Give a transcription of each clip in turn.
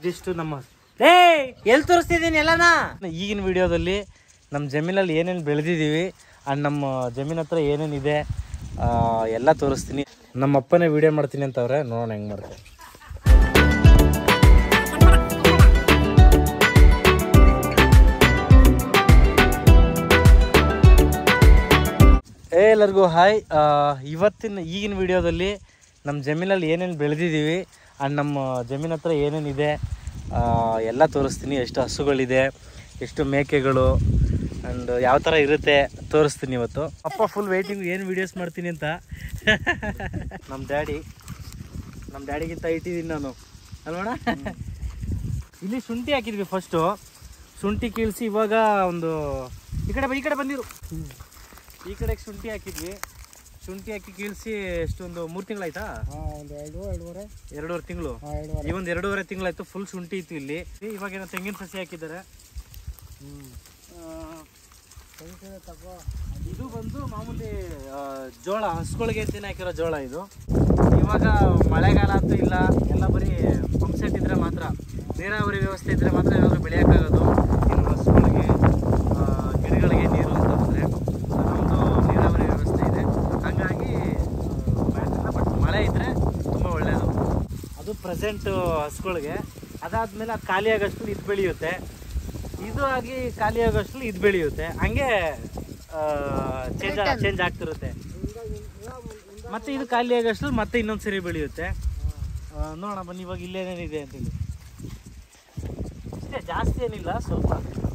ಇದಿಷ್ಟು ನಮ್ಮ ಏ ಎಲ್ಲಿ ತೋರಿಸ್ತಿದ್ದೀನಿ ಎಲ್ಲನಾ ಈಗಿನ ವಿಡಿಯೋದಲ್ಲಿ ನಮ್ಮ ಜಮೀನಲ್ಲಿ ಏನೇನು ಬೆಳೆದಿದ್ದೀವಿ ಆ್ಯಂಡ್ ನಮ್ಮ ಜಮೀನ್ ಹತ್ರ ಏನೇನಿದೆ ಆ, ಎಲ್ಲ ತೋರಿಸ್ತೀನಿ ನಮ್ಮ ಅಪ್ಪನೇ ವಿಡಿಯೋ ಮಾಡ್ತೀನಿ ಅಂತವ್ರೆ ನೋಡೋಣ ಹೆಂಗೆ ಮಾಡ್ತಾರೆ ಏ ಎಲ್ಲರಿಗೂ ಹಾಯ್ ಆ, ಇವತ್ತಿನ ಈಗಿನ ವಿಡಿಯೋದಲ್ಲಿ ನಮ್ಮ ಜಮೀನಲ್ಲಿ ಏನೇನು ಬೆಳೆದಿದ್ದೀವಿ ಆ್ಯಂಡ್ ನಮ್ಮ ಜಮೀನ್ ಹತ್ರ ಏನೇನಿದೆ ಆ, ಎಲ್ಲ ತೋರಿಸ್ತೀನಿ ಎಷ್ಟು ಹಸುಗಳಿದೆ ಎಷ್ಟು ಮೇಕೆಗಳು ಆ್ಯಂಡ್ ಯಾವ ಥರ ಇರುತ್ತೆ ತೋರಿಸ್ತೀನಿ ಇವತ್ತು ಅಪ್ಪ ಫುಲ್ ವೇಟಿಂಗ್ ಏನು ವೀಡಿಯೋಸ್ ಮಾಡ್ತೀನಿ ಅಂತ ನಮ್ಮ ಡ್ಯಾಡಿ ನಮ್ಮ ಡ್ಯಾಡಿಗಿಂತ ಇಟ್ಟಿದ್ದೀನಿ ನಾನು ಅಲ್ವಣ ಇಲ್ಲಿ ಶುಂಠಿ ಹಾಕಿದ್ವಿ ಫಸ್ಟು ಶುಂಠಿ ಕೀಳಿಸಿ ಇವಾಗ ಒಂದು ಈ ಕಡೆ ಬ- ಈ ಕಡೆ ಬಂದಿರು ಈ ಕಡೆಗೆ ಶುಂಠಿ ಹಾಕಿದ್ವಿ ಶುಂಠಿ ಹಾಕಿ ಕೀಳಿಸಿ ಎಷ್ಟೊಂದು ಮೂರು ತಿಂಗಳಾಯ್ತಾ ಒಂದು ಎರಡು ಎರಡೂವರೆ ಎರಡೂವರೆ ತಿಂಗಳು ಹಾಂ ಎರಡೂವರೆ ಈ ಒಂದು ಎರಡೂವರೆ ತಿಂಗಳಾಯ್ತು ಫುಲ್ ಶುಂಠಿ ಇತ್ತು ಇಲ್ಲಿ ಇವಾಗ ಏನೋ ತೆಂಗಿನ ಸಸಿ ಹಾಕಿದ್ದಾರೆ ಆ, ತಗೋ ಇದು ಬಂದು ಮಾಮೂಲಿ ಆ, ಜೋಳ ಹಸುಗಳಿಗೆ ಅಂತಾನೆ ಹಾಕಿರೋ ಜೋಳ ಇದು ಇವಾಗ ಮಳೆಗಾಲ ಅಂತೂ ಇಲ್ಲ ಎಲ್ಲ ಬರೀ ಪಂಪ್ ಸೆಟ್ ಇದ್ರೆ ಮಾತ್ರ ನೀರಾವರಿ ವ್ಯವಸ್ಥೆ ಇದ್ರೆ ಮಾತ್ರ ಏನಾದರೂ ಬೆಳೆಯೋಕ್ಕಾಗೋದು ಇನ್ನು ಹಸುಗಳಿಗೆ ಆ, ಗಿಡಗಳಿಗೆ ನೀರು ಅಂತ ಬಂದರೆ ನಮ್ಮದು ನೀರಾವರಿ ವ್ಯವಸ್ಥೆ ಇದೆ ಹಾಗಾಗಿ ಬಟ್ ಮಳೆ ಇದ್ದರೆ ತುಂಬ ಒಳ್ಳೆಯದು ಅದು ಪ್ರೆಸೆಂಟ್ ಹಸುಗಳಿಗೆ ಅದಾದಮೇಲೆ ಅದು ಖಾಲಿ ಆಗೋಷ್ಟು ಇದು ಬೆಳೆಯುತ್ತೆ ಇದು ಆಗಿ ಖಾಲಿ ಆಗೋಷ್ಟರಲ್ಲಿ ಇದು ಬೆಳೆಯುತ್ತೆ ಹಂಗೆ ಚೇಂಜ್ ಚೇಂಜ್ ಆಗ್ತಿರುತ್ತೆ ಮತ್ತೆ ಇದು ಖಾಲಿ ಆಗೋಷ್ಟರಲ್ಲಿ ಮತ್ತೆ ಇನ್ನೊಂದು ಸರಿ ಬೆಳೆಯುತ್ತೆ ಆ, ನೋಡೋಣ ಬನ್ನಿ ಇವಾಗ ಇಲ್ಲೇನೇನಿದೆ ಅಂತೇಳಿ ಇಷ್ಟೇ ಜಾಸ್ತಿ ಏನಿಲ್ಲ ಸ್ವಲ್ಪ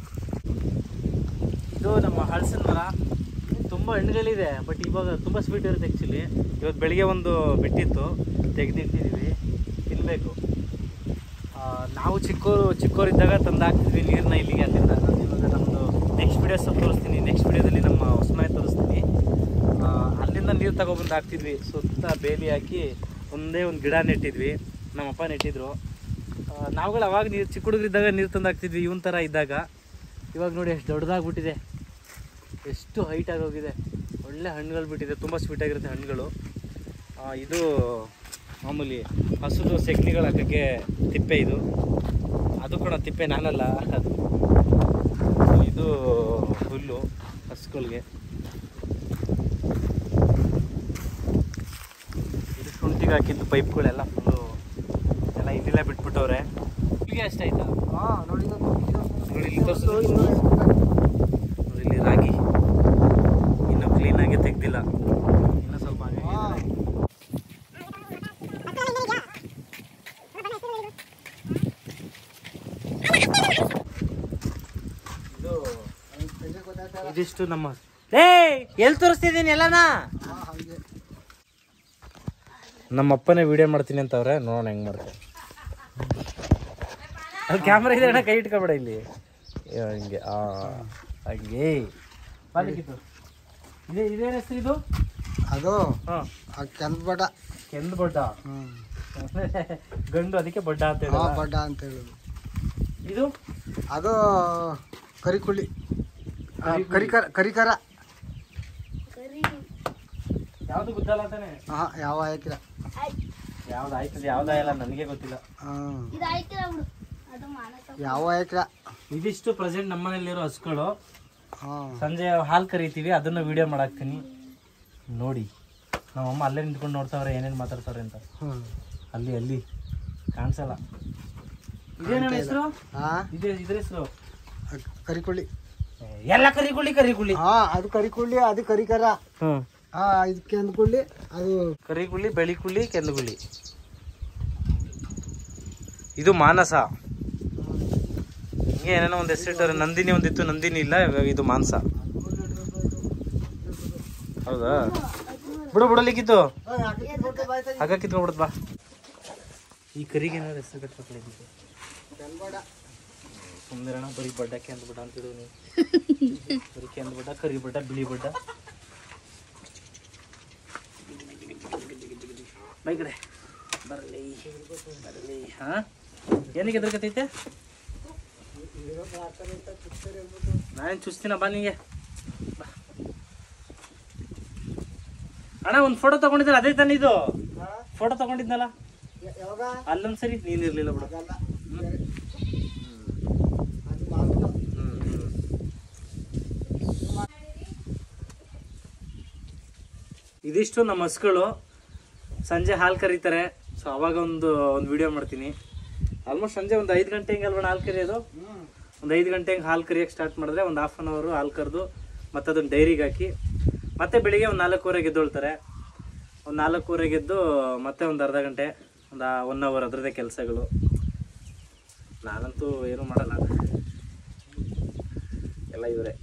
ಇದು ನಮ್ಮ ಹಳಸಿನ ಮರ ತುಂಬ ಹಣ್ಣುಗಳಿದೆ ಬಟ್ ಇವಾಗ ತುಂಬ ಸ್ವೀಟ್ ಇರುತ್ತೆ ಆ್ಯಕ್ಚುಲಿ ಇವತ್ತು ಬೆಳಿಗ್ಗೆ ಒಂದು ಬಿಟ್ಟಿತ್ತು ತೆಗೆದಿಟ್ಟಿದ್ದೀವಿ ತಿನ್ನಬೇಕು ನಾವು ಚಿಕ್ಕವರು ಚಿಕ್ಕವರಿದ್ದಾಗ ತಂದು ಹಾಕ್ತಿದ್ವಿ ನೀರನ್ನ ಇಲ್ಲಿಗೆ ಅಲ್ಲಿಂದ ನಾನು ಇವಾಗ ನಮ್ಮದು ನೆಕ್ಸ್ಟ್ ವಿಡಿಯೋಸ್ ತೋರಿಸ್ತೀನಿ ನೆಕ್ಸ್ಟ್ ವಿಡಿಯೋದಲ್ಲಿ ನಮ್ಮ ಹೊಸಮನೆ ತೋರಿಸ್ತೀನಿ ಆ, ಅಲ್ಲಿಂದ ನೀರು ತಗೊಬಂದು ಹಾಕ್ತಿದ್ವಿ ಸುತ್ತ ಬೇಲಿ ಹಾಕಿ ಒಂದೇ ಒಂದು ಗಿಡ ನೆಟ್ಟಿದ್ವಿ ನಮ್ಮಪ್ಪ ನೆಟ್ಟಿದ್ರು ಆ, ನಾವುಗಳು ಅವಾಗ ನೀರು ಚಿಕ್ಕ ಹುಡುಗರಿದ್ದಾಗ ನೀರು ತಂದು ಹಾಕ್ತಿದ್ವಿ ಇವನ್ ಥರ ಇದ್ದಾಗ ಇವಾಗ ನೋಡಿ ಎಷ್ಟು ದೊಡ್ಡದಾಗ್ಬಿಟ್ಟಿದೆ ಎಷ್ಟು ಹೈಟ್ ಆಗೋಗಿದೆ ಒಳ್ಳೆ ಹಣ್ಣುಗಳು ಬಿಟ್ಟಿದೆ ತುಂಬ ಸ್ವೀಟ್ ಆಗಿರುತ್ತೆ ಹಣ್ಣುಗಳು ಆ, ಇದು ಮಾಮೂಲಿ ಹಸುದು ಸೆಗಣಿಗಳು ಹಾಕೋಕ್ಕೆ ತಿಪ್ಪೆ ಇದು ಅದು ಕೂಡ ತಿಪ್ಪೆ ನಾನಲ್ಲ ಅದು ಇದು ಹುಲ್ಲು ಹಸುಗಳಿಗೆ ಇದು ಶುಂಠಿಗೆ ಹಾಕಿದ್ದು ಪೈಪ್ಗಳೆಲ್ಲ ಫುಲ್ಲು ಎಲ್ಲ ಇಲ್ಲೆಲ್ಲ ಬಿಟ್ಬಿಟ್ಟವ್ರೆ ಇಲ್ಲಿಗೆ ಅಷ್ಟಾಯ್ತಾ ಹಾಂ ನೋಡಿ ನೋಡಿ ಇಲ್ಲಿ ತೋರ್ಸು. ನೋಡಿ ಇಲ್ಲಿ ರಾಗಿ ಇನ್ನೂ ಕ್ಲೀನಾಗಿ ತೆಗ್ದಿಲ್ಲ ಇನ್ನೂ ಸ್ವಲ್ಪ ಹಾಗೆ ಇದೆ ರಾಗಿ. ಇದು ಇದಿಷ್ಟು ನಮ್ಮ ಏ ಎಲ್ಲಿ ತೋರಿಸ್ತಿದ್ದೀನಿ ಎಲ್ಲನಾ ಹಾಗೆ ನಮ್ಮ ಅಪ್ಪನೇ ವಿಡಿಯೋ ಮಾಡ್ತೀನಿ ಅಂತವ್ರೆ ನೋಡೋಣ ಹೆಂಗ್ ಮಾಡ್ತಾರೆ ಅಲ್ಲಿ ಕ್ಯಾಮ್ರಾ ಇದೆ ಅಣ್ಣ ಕೈ ಇಟ್ಕೊಬೇಡ ಇಲ್ಲಿ ಏ, ಹಿಂಗೆ ಆ ಹಂಗೆ ಬಾಲಿಕಿತ್ತು ಇದೆ ಇದೇನು ಹೆಸರು ಇದು ಅದು ಹಾಂ ಆ ಕೆಂದ ಬಡ ಕೆಂದು ಬಡ್ಡ ಹ್ಞೂ ಗಂಡು ಅದಕ್ಕೆ ಬಡ್ಡ ಅಂತ ಆ ಹೇಳೋದು. ಬಡ್ಡ ಅಂತ ಹೇಳೋದು ಇದು ಅದು ಕರಿಕುಳಿ ಆ, ಕರಿಕುಳಿ. ಕರಿಕರ ಕರಿಕರ ಯಾವ್ದು ಗುದ್ದಲ್ಲ ಅಂತಾನೆ ಹಾಂ ಯಾವ ಹಾಕಿಲ್ಲ ಯಾವ್ದು ಆಯ್ತದೆ ಯಾವ್ದಾಯಲ್ಲ ನನಗೆ ಗೊತ್ತಿಲ್ಲ ಹಾಂ ಇದು ಆಯ್ತಿಲ್ಲ ಬಿಡು ಅದು ಮಾನಸ ಯಾವ ಹಾಕಿಲ್ಲ ಇದಿಷ್ಟು ಪ್ರೆಸೆಂಟ್ ನಮ್ಮನೇಲಿರೋ ಹಸುಗಳು ಹಾಂ ಸಂಜೆ ಹಾಲು ಕರಿತೀವಿ ಅದನ್ನು ವಿಡಿಯೋ ಮಾಡಾಕ್ತೀನಿ ನೋಡಿ ನಮ್ಮಮ್ಮ ಅಲ್ಲೇ ನಿಂತ್ಕೊಂಡು ನೋಡ್ತಾವ್ರೆ ಏನೇನು ಮಾತಾಡ್ತಾವ್ರೆ ಅಂತ ಹ್ಞೂ ಅಲ್ಲಿ ಅಲ್ಲಿ ಕಾಣಿಸಲ್ಲ ಇದೇನ ಹೆಸರು ಹಾಂ ಇದೆ ಇದ್ರ ಹೆಸರು ಕರಿಕುಳಿ ಎಲ್ಲ ಕರಿಗುಳಿ ಕರಿಗುಳಿ ಹಾಂ ಅದು ಕರಿಕುಳಿ ಅದು ಕರಿಕರ ಹ್ಮ್ ಹಾಂ ಇದು ಕೆಂದಕುಳಿ ಅದು ಕರಿಗುಳಿ ಬೆಳಿಕುಳಿ ಕೆಂದುಗುಳಿ ಇದು ಮಾನಸ ಹಿಂಗೆ ಏನೇನೋ ಒಂದು ಹೆಸರಿಟ್ಟವ್ರೆ ನಂದಿನಿ ಒಂದಿತ್ತು ನಂದಿನಿ ಇಲ್ಲ ಇವಾಗ ಇದು ಮಾನಸ ಹೌದಾ ಬಿಡು ಬಿಡಲಿಕ್ಕಿತ್ತು ಆಗ ಕಿತ್ಕೊಂಡ್ಬಿಡತ್ ಬಾ ಈ ಕರಿಗೆ ಏನಾದ್ರು ಹೆಸರು ಕಟ್ಬೇಕಲ್ಲ ಇದಕ್ಕೆ ಕೆಂದಬಡ ಸುಂದರಣ ಬರೀ ಬಡ್ಡ ಕೆಂದು ಬಡ್ಡ ಅಂತಿಡು ನೀವು ಬರೀ ಕೆಂದು ಬಡ್ಡ ಕರಿ ಬಡ್ಡ ಬಿಳಿ ಬಡ್ಡ ಬೈ ಕಡೆ ಬರಲಿ ಬರಲಿ ಹಾ ಏನಕ್ಕೆ ಎದುರ್ಕತೈತೆ ನಾನು ಚುಸ್ತೀನ ಬಾ ನಿಂಗೆ ಬಾ. ಅಣ್ಣ ಒಂದು ಫೋಟೋ ತಗೊಂಡಿದ್ದಲ್ಲ ಅದೇ ತಾನೇ ಇದು ಫೋಟೋ ತಗೊಂಡಿದ್ನಲ್ಲ ಯಾವಾಗ ಅಲ್ಲೊಂದ್ಸರಿ ನೀನಿರ್ಲಿಲ್ಲ ಬಿಡು ಆಗಲ್ಲ ಹ್ಮ್. ಇದಿಷ್ಟು ನಮ್ಮ ಹಸುಗಳು ಸಂಜೆ ಹಾಲು ಕರೀತಾರೆ ಸೊ ಅವಾಗ ಒಂದು ಒಂದು ವಿಡಿಯೋ ಮಾಡ್ತೀನಿ ಆಲ್ಮೋಸ್ಟ್ ಸಂಜೆ ಒಂದು ಐದು ಗಂಟೆ ಹಿಂಗೆ ಅಲ್ವಣ ಹಾಲು ಕರಿಯೋದು ಒಂದು ಐದು ಗಂಟೆಗೆ ಹಾಲು ಕರಿಯೋಕ್ಕೆ ಸ್ಟಾರ್ಟ್ ಮಾಡಿದ್ರೆ ಒಂದು ಹಾಫ್ ಆನ್ ಅವರು ಹಾಲು ಕರೆದು ಮತ್ತೆ ಅದನ್ನು ಡೈರಿಗೆ ಹಾಕಿ ಮತ್ತೆ ಬೆಳಿಗ್ಗೆ ಒಂದು ನಾಲ್ಕೂವರೆಗೆ ಎದ್ದೊಳ್ತಾರೆ ಒಂದು ನಾಲ್ಕೂವರೆಗೆ ಎದ್ದು ಮತ್ತೆ ಒಂದು ಅರ್ಧ ಗಂಟೆ ಒಂದು ಒನ್ ಅವರ್ ಅದರದ್ದೇ ಕೆಲಸಗಳು ನಾನಂತೂ ಏನೂ ಮಾಡಲ್ಲ ಎಲ್ಲ ಇವರೇ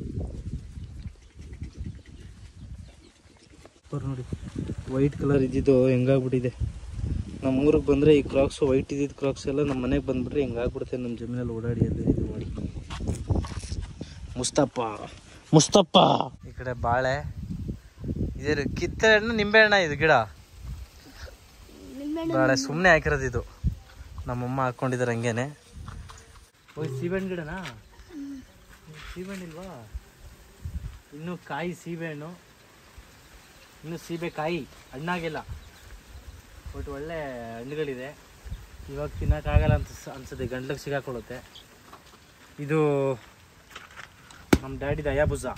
ನೋಡಿ ವೈಟ್ ಕಲರ್ ಇದ್ದಿದ್ದು ಹೆಂಗಾಗ್ಬಿಟ್ಟಿದೆ ನಮ್ಮ ಊರಿಗೆ ಬಂದರೆ ಈ ಕ್ರಾಕ್ಸ್ ವೈಟ್ ಇದ್ದಿದ್ದು ಕ್ರಾಕ್ಸ್ ಎಲ್ಲ ನಮ್ಮ ಮನೆಗೆ ಬಂದ್ಬಿಟ್ರೆ ಹೆಂಗಾಗ್ಬಿಡುತ್ತೆ ನಮ್ಮ ಜಮೀನಲ್ಲಿ ಓಡಾಡಿ ಅಲ್ಲಿ ಇದು ಮಾಡಿ ಮುಸ್ತಪ್ಪ ಮುಸ್ತಪ್ಪ ಈ ಕಡೆ ಬಾಳೆ ಇದೇ ಕಿತ್ತಳೆ ಹಣ್ಣು ನಿಂಬೆ ಹಣ್ಣ ಇದು ಗಿಡ ನಿಂಬೆಹಣ್ಣು ಬಾಳೆ ಸುಮ್ಮನೆ ಹಾಕಿರೋದು ಇದು ನಮ್ಮಮ್ಮ ಹಾಕೊಂಡಿದ್ದಾರೆ ಹಂಗೇನೆ ಓಯ್ ಸೀಬೆಹಣ್ಣು ಗಿಡನಾ ಸೀಬೆಹಣ್ಣು ಇಲ್ವಾ ಇನ್ನು ಕಾಯಿ ಸೀಬೆಹಣ್ಣು ಇನ್ನು ಸೀಬೆಕಾಯಿ ಹಣ್ಣಾಗಿಲ್ಲ ಬಟ್ ಒಳ್ಳೆ ಹಣ್ಣುಗಳಿದೆ ಇವಾಗ ತಿನ್ನೋಕ್ಕಾಗಲ್ಲ ಅಂತ ಅನ್ಸುತ್ತೆ ಗಂಟ್ಲಿಗೆ ಸಿಗಾಕೊಳ್ಳುತ್ತೆ ಇದು ನಮ್ಮ ಡ್ಯಾಡಿದ ಅಯಾಬುಜ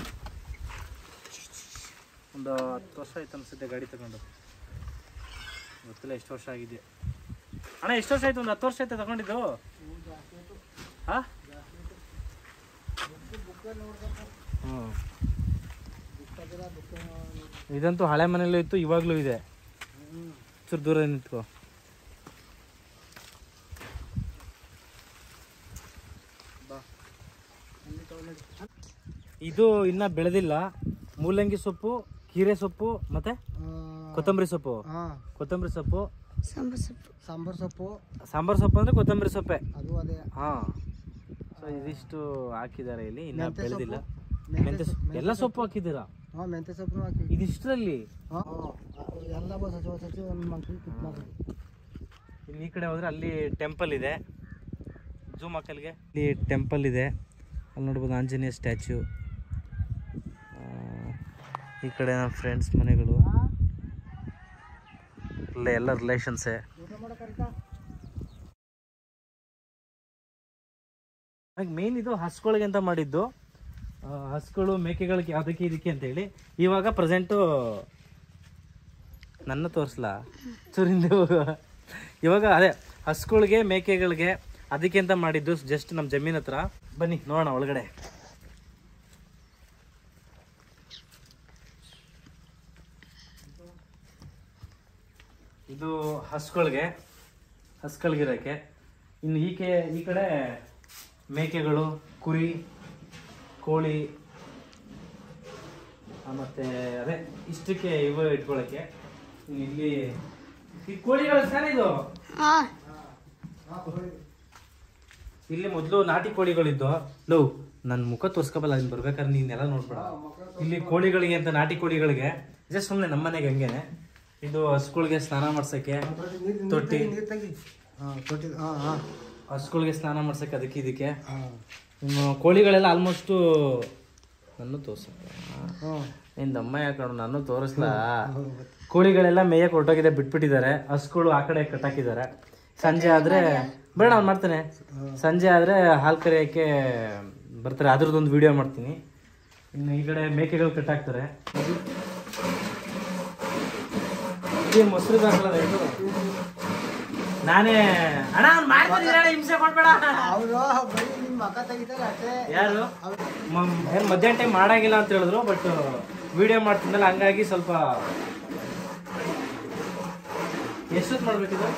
ಒಂದು ಹತ್ತು ವರ್ಷ ಆಯ್ತು ಅನ್ಸುತ್ತೆ ಗಾಡಿ ತಗೊಂಡು ಗೊತ್ತಿಲ್ಲ ಎಷ್ಟು ವರ್ಷ ಆಗಿದೆ ಅಣ್ಣ ಎಷ್ಟು ವರ್ಷ ಆಯ್ತು ಒಂದು ಹತ್ತು ವರ್ಷ ಆಯ್ತು ತಗೊಂಡಿದ್ದು ಹಾ ಹ್ಮ್. ಇದಂತೂ ಹಳೆ ಮನೆಯಲ್ಲೂ ಇತ್ತು ಇವಾಗಲೂ ಇದೆ ಚೂರು ದೂರ ನಿಂತ್ಕೋ ಇದು ಇನ್ನ ಬೆಳೆದಿಲ್ಲ ಮೂಲಂಗಿ ಸೊಪ್ಪು ಕೀರೆ ಸೊಪ್ಪು ಮತ್ತೆ ಕೊತ್ತಂಬರಿ ಸೊಪ್ಪು ಹಾಂ ಕೊತ್ತಂಬರಿ ಸೊಪ್ಪು ಸಾಂಬಾರ್ ಸೊಪ್ಪು ಸಾಂಬಾರ್ ಸೊಪ್ಪು ಸಾಂಬಾರ್ ಸೊಪ್ಪು ಅಂದ್ರೆ ಕೊತ್ತಂಬರಿ ಸೊಪ್ಪೆ ಅದು ಅದೇ ಹಾ ಸೊ ಇದಿಷ್ಟು ಹಾಕಿದ್ದಾರೆ ಇಲ್ಲಿ ಇನ್ನ ಮೆಂತ್ಯ ಬೆಳೆದಿಲ್ಲ ಸೊಪ್ಪು, ಮೆಂತ್ಯ ಸೊಪ್ಪು ಎಲ್ಲ ಸೊಪ್ಪು ಹಾಕಿದ್ದೀರಾ ಹಾಂ ಮೆಂತ್ಯ ಸೊಪ್ಪು ಹಾಕಿ ಇದಿಷ್ಟರಲ್ಲಿ ಹಾಂ ಎಲ್ಲ ಹೊಸ ಹೊಸ ಒಂದು ಮಂಕಿ ಕಿತ್ ಮಾಡೋದು ಇನ್ನು ಈ ಕಡೆ ಹೋದ್ರೆ ಅಲ್ಲಿ ಟೆಂಪಲ್ ಇದೆ ಜೂಮ್ ಹಾಕಲ್ಗೆ ಇಲ್ಲಿ ಟೆಂಪಲ್ ಇದೆ ಅಲ್ಲಿ ನೋಡ್ಬೋದು ಆಂಜನೇಯ ಸ್ಟ್ಯಾಚ್ಯೂ ಈ ಕಡೆ ನಮ್ಮ ಫ್ರೆಂಡ್ಸ್ ಮನೆಗಳು ಇಲ್ಲೇ ಎಲ್ಲ ರಿಲೇಷನ್ಸೇ ಊಟ ಮಾಡೋಕ್ಕಾರಿಕಾ ಮೇನ್ ಇದು ಹಸುಗಳಿಗೆ ಅಂತ ಮಾಡಿದ್ದು ಆ, ಹಸುಗಳು ಮೇಕೆಗಳಿಗೆ ಅದಕ್ಕೆ ಇದಕ್ಕೆ ಅಂತ ಹೇಳಿ ಇವಾಗ ಪ್ರೆಸೆಂಟು ನನ್ನ ತೋರಿಸ್ಲಾ ಚೂರಿಂದ ಇವಾಗ ಅದೇ ಹಸುಗಳಿಗೆ ಮೇಕೆಗಳಿಗೆ ಅದಕ್ಕೆ ಅಂತ ಮಾಡಿದ್ದು ಜಸ್ಟ್ ನಮ್ಮ ಜಮೀನ್ ಹತ್ರ ಬನ್ನಿ ನೋಡೋಣ ಒಳಗಡೆ ಇದು ಹಸುಗಳಿಗೆ ಹಸುಗಳಿಗಿರೋಕ್ಕೆ ಇನ್ನು ಈಕೆ ಈ ಕಡೆ ಮೇಕೆಗಳು ಕುರಿ ಕೋಳಿ ಆ, ಮತ್ತೆ ಅದೇ ಇಷ್ಟಕ್ಕೆ ಇವು ಇಟ್ಕೊಳ್ಳೋಕ್ಕೆ ಇನ್ನು ಇಲ್ಲಿ ಈ ಕೋಳಿಗಳು ತಾನೇ ಇದು ಹಾಂ ಇಲ್ಲಿ ಮೊದಲು ನಾಟಿ ಕೋಳಿಗಳಿದ್ದು ಲವ್ ನನ್ನ ಮುಖ ತೋರ್ಸ್ಕೊಬಲ್ಲ ಅಲ್ಲಿ ಬರ್ಬೇಕಾದ್ರೆ ನೀನೆಲ್ಲ ನೋಡ್ಬೇಡ ಇಲ್ಲಿ ಕೋಳಿಗಳಿಗೆ ಅಂತ ನಾಟಿ ಕೋಳಿಗಳಿಗೆ ಜಸ್ಟ್ ಸುಮ್ಮನೆ ನಮ್ಮನೆಗೆ ಹಂಗೇನೆ ಇದು ಹಸುಗಳಿಗೆ ಸ್ನಾನ ಮಾಡ್ಸಕ್ಕೆ ತೊಟ್ಟಿ ನೀರು ತೆಗಿ ಹಾಂ ತೊಟ್ಟಿ ಹಾಂ ಹಾಂ ಹಸುಗಳಿಗೆ ಸ್ನಾನ ಮಾಡ್ಸಕ್ಕೆ ಅದಕ್ಕೆ ಇದಕ್ಕೆ ಹಾಂ ಇನ್ನು ಕೋಳಿಗಳೆಲ್ಲ ಆಲ್ಮೋಸ್ಟು ನನ್ನ ತೋರ್ಸಕ್ಕೆ ಹಾಂ ನಿಂದ ಅಮ್ಮ ಯಾಕಂಡು ನಾನು ತೋರಿಸ್ಲಾ ಕೋಳಿಗಳೆಲ್ಲ ಮೇಯಕ್ಕೆ ಹೊರಟೋಗಿದೆ ಬಿಟ್ಬಿಟ್ಟಿದ್ದಾರೆ ಹಸುಗಳು ಆ ಕಡೆ ಕಟ್ಟಾಕಿದ್ದಾರೆ ಸಂಜೆ ಆದ್ರೆ ಬೇಡ ಅವ್ನು ಮಾಡ್ತಾನೆ ಸಂಜೆ ಆದ್ರೆ ಹಾಲು ಕರಿಯೋಕ್ಕೆ ಬರ್ತಾರೆ ಅದ್ರದ್ದೊಂದು ವಿಡಿಯೋ ಮಾಡ್ತೀನಿ ಇನ್ನು ಈ ಕಡೆ ಮೇಕೆಗಳು ಕಟ್ಟಾಕ್ತಾರೆ ಇದು ಮೊಸರು ಹಾಕಲ್ಲ ಇದು ನಾನೇ ಅಣ್ಣ ಅವ್ನು ಮಾಡ್ತೀನಿ ಅಣ್ಣ, ಹಿಂಸೆ ಕೊಡ್ಬೇಡ ಅವರು ಬರೀ ನಿಮ್ಮ ಮಕ್ಕ ತೆಗಿತಾರೆ ಅಷ್ಟೇ ಯಾರು ಮ- ಏನ್ ಮಧ್ಯಾಹ್ನ ಟೈಮ್ ಮಾಡಾಗಿಲ್ಲ ಅಂತ ಹೇಳಿದ್ರು ಬಟ್ ವಿಡಿಯೋ ಮಾಡ್ತಿದ್ದಲ್ಲ ಹಂಗಾಗಿ ಸ್ವಲ್ಪ ಎಷ್ಟೊತ್ತು ಮಾಡ್ಬೇಕಿದು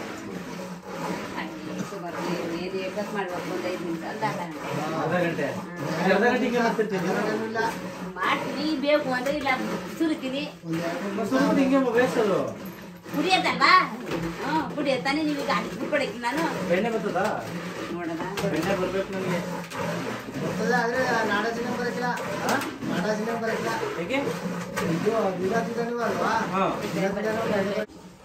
ಅರ್ಧ ಗಂಟೆ ಅರ್ಧ ಗಂಟೆಗೆ ಮಾಡ್ತಿರ್ತೀನಿ ಇಲ್ಲ ಮಾಡ್ತೀನಿ ಬೇಕು ಅಂದ್ರೆ ಇಲ್ಲ ಸುರಿತೀನಿ ಒಂದು ಎರಡು ಮೂರು ಸ್ವಲ್ಪ ಹಿಂಗೆ ಬೇಸದು ಕುಡಿಯತ್ತಲ್ವಾ ಹ್ಞೂ ಕುಡಿಯತ್ತಾನೆ ನೀವು ಗಾಡಿ ಬಿಟ್ಕೊಡಕ್ಕೆ ನಾನು ಬೆಣ್ಣೆ ಬರ್ತದಾ ನೋಡೋಣ ಬೆಣ್ಣೆ ಬರ್ಬೇಕು ನನಗೆ ಬರ್ತದೆ ಆದರೆ ನಾಡ ಸಿನಿಮಾ ಬರೋಕ್ಕಿಲ್ಲ ನಾಡ ಸಿನಿಮಾ ಬರೋಕ್ಕಿಲ್ಲ ಹೇಗೆ ಇದು ವಿರಾತಿದನೂ ಅಲ್ವಾ ಹಾ ವಿರಾತಿದನೂ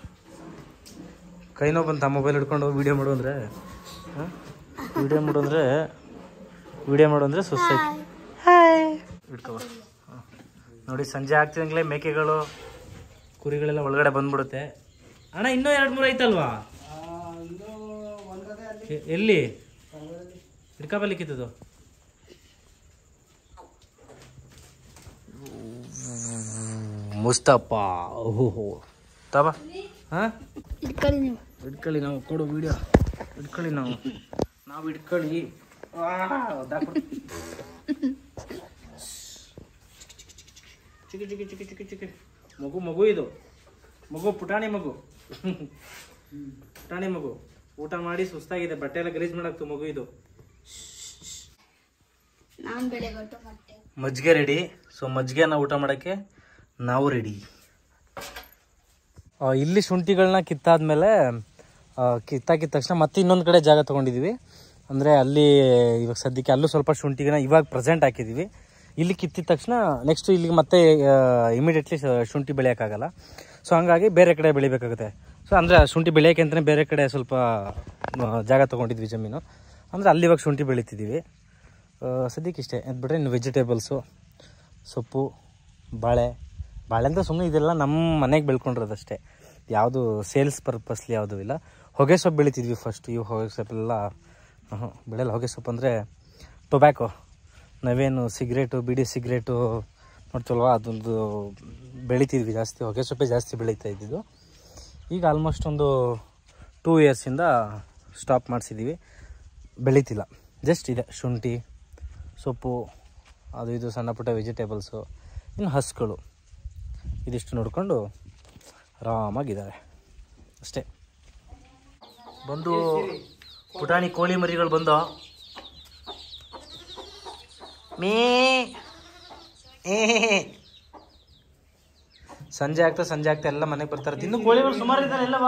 ಕೈ ನೋವು ಬಂತ ಮೊಬೈಲ್ ಹಿಡ್ಕೊಂಡು ವಿಡಿಯೋ ಮಾಡು ಅಂದ್ರೆ ವಿಡಿಯೋ ಮಾಡು ಅಂದ್ರೆ ವಿಡಿಯೋ ಮಾಡು ಅಂದ್ರೆ ಸುಸ್ತಾಯ್ತು ಹಿಡ್ಕೋ ಹಾ. ನೋಡಿ ಸಂಜೆ ಆಗ್ತಿದಂಗ್ಲೇ ಮೇಕೆಗಳು ಕುರಿಗಳೆಲ್ಲ ಒಳಗಡೆ ಬಂದ್ಬಿಡುತ್ತೆ ಅಣ್ಣ ಇನ್ನೂ ಎರಡು ಮೂರು ಐತಲ್ವಾ ಇನ್ನೂ ಒಂದದೇ ಅಲ್ಲಿ ಎ- ಎಲ್ಲಿ ಹಿಡ್ಕೊಬಲಿಕ್ಕಿತ್ತದು ಮುಸ್ತಫ ಓಹೋ ತಬಾ ಹಾಂ ಇಟ್ಕೊಳ್ಳಿ ನೀವು ಇಟ್ಕೊಳ್ಳಿ ನಾವು ಕೊಡು ವಿಡಿಯೋ ಇಟ್ಕೊಳ್ಳಿ ನಾವು ನಾವು ಇಟ್ಕೊಳ್ಳಿ ವಾ, ಒದ್ದಾಕ್ಬಿಡು. ಚಿಕ್ಕಿ ಚಿಕ್ಕಿ ಚಿಕ್ಕಿ ಚಿಕ್ಕಿ ಚಿಕ್ಕಿ ಮಗು ಮಗು ಇದು ಮಗು ಪುಟಾಣಿ ಮಗು ಪುಟಾಣಿ ಮಗು ಊಟ ಮಾಡಿ ಸುಸ್ತಾಗಿದೆ ಬಟ್ಟೆ ಎಲ್ಲ ಗಲೀಜ್ ಮಾಡಾಕ್ತು ಮಗು ಇದು ನಾನು ಬೆಳೆಗೊಟ್ಟು ಮತ್ತೆ ಮಜ್ಜಿಗೆ ರೆಡಿ ಸೊ ಮಜ್ಜಿಗೆನ ಊಟ ಮಾಡೋಕ್ಕೆ ನಾವು ರೆಡಿ ಇಲ್ಲಿ ಶುಂಠಿಗಳನ್ನ ಕಿತ್ತಾದ್ಮೇಲೆ ಆ, ಕಿತ್ತಾಕಿದ ತಕ್ಷಣ ಮತ್ತೆ ಇನ್ನೊಂದು ಕಡೆ ಜಾಗ ತೊಗೊಂಡಿದ್ದೀವಿ ಅಂದರೆ ಅಲ್ಲಿ ಇವಾಗ ಸದ್ಯಕ್ಕೆ ಅಲ್ಲೂ ಸ್ವಲ್ಪ ಶುಂಠಿನ ಇವಾಗ ಪ್ರೆಸೆಂಟ್ ಹಾಕಿದ್ದೀವಿ ಇಲ್ಲಿ ಕಿತ್ತಿದ ತಕ್ಷಣ ನೆಕ್ಸ್ಟ್ ಇಲ್ಲಿಗೆ ಮತ್ತೆ ಇಮಿಡಿಯೇಟ್ಲಿ ಶುಂಠಿ ಬೆಳೆಯೋಕ್ಕಾಗಲ್ಲ ಸೊ ಹಂಗಾಗಿ ಬೇರೆ ಕಡೆ ಬೆಳಿಬೇಕಾಗುತ್ತೆ ಸೊ ಅಂದರೆ ಶುಂಠಿ ಬೆಳೆಯೋಕೆ ಅಂತಲೇ ಬೇರೆ ಕಡೆ ಸ್ವಲ್ಪ ಆ, ಜಾಗ ತೊಗೊಂಡಿದ್ವಿ ಜಮೀನು ಅಂದರೆ ಅಲ್ಲಿ ಇವಾಗ ಶುಂಠಿ ಬೆಳಿತಿದ್ದೀವಿ ಆ, ಸದ್ಯಕ್ಕೆ ಇಷ್ಟೇ ಅದು ಬಿಟ್ಟರೆ ಇನ್ನು ವೆಜಿಟೇಬಲ್ಸು ಸೊಪ್ಪು ಬಾಳೆ ಬಾಳೆ ಅಂತ ಸುಮ್ಮನೆ ಇದೆಲ್ಲ ನಮ್ಮ ಮನೆಗೆ ಬೆಳ್ಕೊಂಡಿರೋದಷ್ಟೇ ಯಾವುದು ಸೇಲ್ಸ್ ಪರ್ಪಸ್ಲಿ ಯಾವುದೂ ಇಲ್ಲ ಹೊಗೆ ಸೊಪ್ಪು ಬೆಳಿತಿದ್ವಿ ಫಸ್ಟ್ ಇವು ಹೊಗೆ ಸೊಪ್ಪೆಲ್ಲ ಹ್ಞೂ ಬೆಳೆಯಲ್ಲ ಹೊಗೆ ಸೊಪ್ಪು ಅಂದರೆ ಟೊಬ್ಯಾಕೊ ನಾವೇನು ಸಿಗ್ರೇಟು ಬಿಡಿ ಸಿಗ್ರೇಟು ನೋಡ್ತೀವಲ್ವ ಅದೊಂದು ಬೆಳಿತಿದ್ವಿ ಜಾಸ್ತಿ ಹೊಗೆ ಸೊಪ್ಪೆ ಜಾಸ್ತಿ ಬೆಳೀತಾ ಇದ್ದಿದ್ದು ಈಗ ಆಲ್ಮೋಸ್ಟ್ ಒಂದು ಟೂ ಇಯರ್ಸಿಂದ ಸ್ಟಾಪ್ ಮಾಡಿಸಿದ್ದೀವಿ ಬೆಳೀತಿಲ್ಲ ಜಸ್ಟ್ ಇದೆ ಶುಂಠಿ ಸೊಪ್ಪು ಅದು ಇದು ಸಣ್ಣ ಪುಟ್ಟ ವೆಜಿಟೇಬಲ್ಸು ಇನ್ನು ಹಸ್ಗಳು ಇದಿಷ್ಟು ನೋಡಿಕೊಂಡು ಆರಾಮಾಗಿದ್ದಾವೆ ಅಷ್ಟೇ ಬಂದು ಪುಟಾಣಿ ಕೋಳಿ ಮರಿಗಳು ಬಂದು ಮೀ ಏ ಸಂಜೆ ಆಗ್ತಾ ಸಂಜೆ ಆಗ್ತಾ ಎಲ್ಲ ಮನೆಗೆ ಬರ್ತಾರೆ ಇನ್ನು ಕೋಳಿಗಳು ಸುಮಾರು ಇದ್ದಾರೆ ಎಲ್ಲವಾ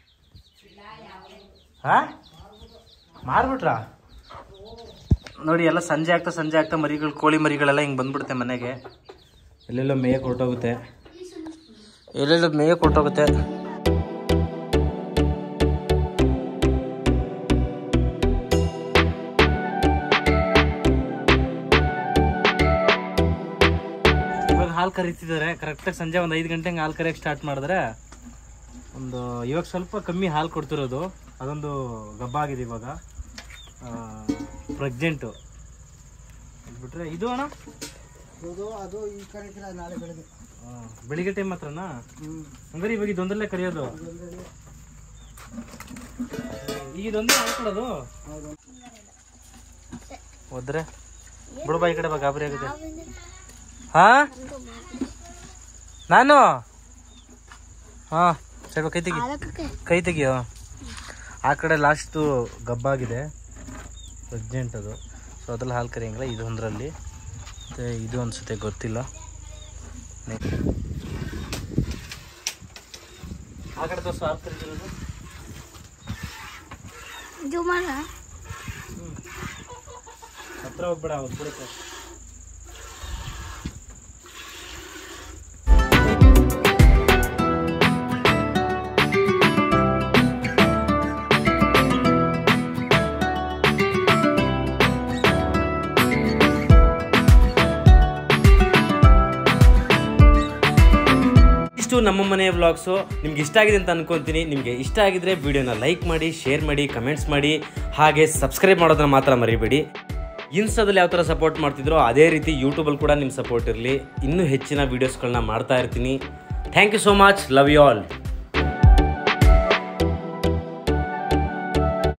ಹಾ ಮಾರ್ಬಿಟ್ರಾ ನೋಡಿ ಎಲ್ಲ ಸಂಜೆ ಆಗ್ತಾ ಸಂಜೆ ಆಗ್ತಾ ಮರಿಗಳು ಕೋಳಿ ಮರಿಗಳೆಲ್ಲ ಹಿಂಗೆ ಬಂದ್ಬಿಡುತ್ತೆ ಮನೆಗೆ ಎಲ್ಲೆಲ್ಲೋ ಮೇಯಕ್ಕೆ ಹೊರಟೋಗುತ್ತೆ ಎಲ್ಲೆಲ್ಲೋ ಮೇಯಕ್ಕೆ ಹೊರಟೋಗುತ್ತೆ ಇವಾಗ ಹಾಲು ಕರಿತಿದ್ದಾರೆ ಕರೆಕ್ಟಾಗಿ ಸಂಜೆ ಒಂದು ಐದು ಗಂಟೆಗೆ ಹಾಲು ಕರಿಯಕ್ಕೆ ಸ್ಟಾರ್ಟ್ ಮಾಡಿದ್ರೆ ಒಂದು ಇವಾಗ ಸ್ವಲ್ಪ ಕಮ್ಮಿ ಹಾಲು ಕೊಡ್ತಿರೋದು ಅದೊಂದು ಗಬ್ಬ ಆಗಿದೆ ಇವಾಗ ಪ್ರೆಗ್ನೆಂಟು ಬಿಟ್ರೆ ಇದು ಅಣ್ಣ ಅದು ಅದು ಈ ಕಡೆ ನಾಳೆ ಬೆಳಗ್ಗೆ ಆ, ಬೆಳಿಗ್ಗೆ ಟೈಮ್ ಮಾತ್ರನಾ ಹಂಗಾರೆ ಇವಾಗ ಇದೊಂದರಲ್ಲೇ ಕರಿಯೋದು ಈಗ ಇದೊಂದೇ ಹಾಕೊಡೋದು ಹೋದ್ರೆ ಬಿಡು ಬಾ ಈ ಕಡೆ ಬಾ ಗಾಬರಿ ಆಗುತ್ತೆ ಹಾ ನಾನು ಹಾ ಸರಿ ಬಾ, ಕೈ ತೆಗಿ ಅದಕ್ಕೆ ಕೈ ತೆಗಿಯೋ ಆ ಕಡೆ ಲಾಸ್ಟು ಗಬ್ಬಾಗಿದೆ ಪ್ರೆಗ್ನೆಂಟ್ ಅದು ಸೊ ಅದ್ರಲ್ಲಿ ಹಾಲು ಕರಿಯಂಗಿಲ್ಲ ಇದು ಒಂದರಲ್ಲಿ ಮತ್ತು ಇದು ಅನ್ಸುತ್ತೆ ಗೊತ್ತಿಲ್ಲ ನೆ- ಆ ಕಡೆ ತೋರಿಸು ಹಾಲು ಕರಿತಿರೋದು ಇದು ಮಾಡ ಹತ್ರ ಹೋಗ್ಬೇಡ ಅವ್ರು ಬಿಡುತ್ತೆ ಇಷ್ಟು ನಮ್ಮ ಮನೆಯ ವ್ಲಾಗ್ಸು ನಿಮ್ಗೆ ಇಷ್ಟ ಆಗಿದೆ ಅಂತ ಅನ್ಕೊಂತೀನಿ ನಿಮಗೆ ಇಷ್ಟ ಆಗಿದ್ರೆ ವಿಡಿಯೋನ ಲೈಕ್ ಮಾಡಿ ಶೇರ್ ಮಾಡಿ ಕಮೆಂಟ್ಸ್ ಮಾಡಿ ಹಾಗೆ ಸಬ್ಸ್ಕ್ರೈಬ್ ಮಾಡೋದನ್ನ ಮಾತ್ರ ಮರಿಬೇಡಿ ಇನ್ಸ್ಟಾದಲ್ಲಿ ಯಾವ ಥರ ಸಪೋರ್ಟ್ ಮಾಡ್ತಿದ್ರೋ ಅದೇ ರೀತಿ ಯೂಟ್ಯೂಬಲ್ಲಿ ಕೂಡ ನಿಮ್ಮ ಸಪೋರ್ಟ್ ಇರಲಿ ಇನ್ನೂ ಹೆಚ್ಚಿನ ವೀಡಿಯೋಸ್ಗಳನ್ನ ಮಾಡ್ತಾ ಇರ್ತೀನಿ thank you so much love you all